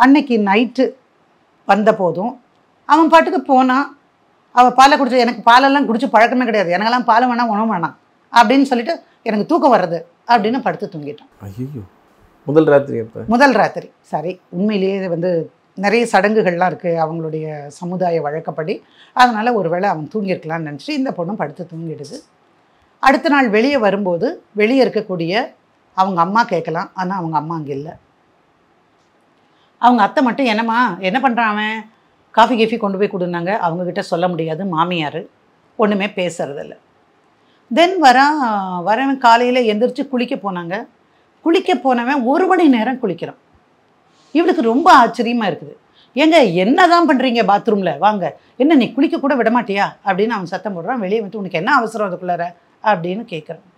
அன்னைக்கு நைட்டு வந்த போதும் அவன் பாட்டுக்கு போனான் அவள் பாலை குடிச்சு எனக்கு பாலெல்லாம் குடிச்சு பழக்கமே கிடையாது எனக்கெல்லாம் பால் வேணாம் உணவு வேணாம் அப்படின்னு சொல்லிட்டு எனக்கு தூக்கம் வர்றது அப்படின்னு படுத்து தூங்கிட்டான் ஐயோ முதல் ராத்திரி அப்ப முதல் ராத்திரி சரி உண்மையிலேயே இது வந்து நிறைய சடங்குகள்லாம் இருக்குது அவங்களுடைய சமுதாய வழக்கப்படி அதனால் ஒருவேளை அவன் தூங்கியிருக்கலாம்னு நினச்சிட்டு இந்த பொண்ணும் படுத்து தூங்கிடுது அடுத்த நாள் வெளியே வரும்போது வெளியே இருக்கக்கூடிய அவங்க அம்மா கேட்கலாம் ஆனால் அவங்க அம்மா அங்கே இல்லை அவங்க அத்தை மட்டும் என்னம்மா என்ன பண்ணுறான் அவன் காஃபி கீஃபி கொண்டு போய் கொடுனாங்க அவங்கக்கிட்ட சொல்ல முடியாது மாமியார் ஒன்றுமே பேசுறதில்ல தென் வரா வரவன் காலையில் எந்திரிச்சு குளிக்க போனாங்க குளிக்க போனவன் ஒரு மணி நேரம் குளிக்கிறான் இவளுக்கு ரொம்ப ஆச்சரியமா இருக்குது ஏங்க என்னதான் பண்றீங்க பாத்ரூம்ல வாங்க என்ன நீ குளிக்க கூட விட மாட்டியா அப்படின்னு அவன் சத்தம் போடுறான் வெளியே வந்து உனக்கு என்ன அவசரம் அதுக்குள்ளார அப்படின்னு கேட்குறான்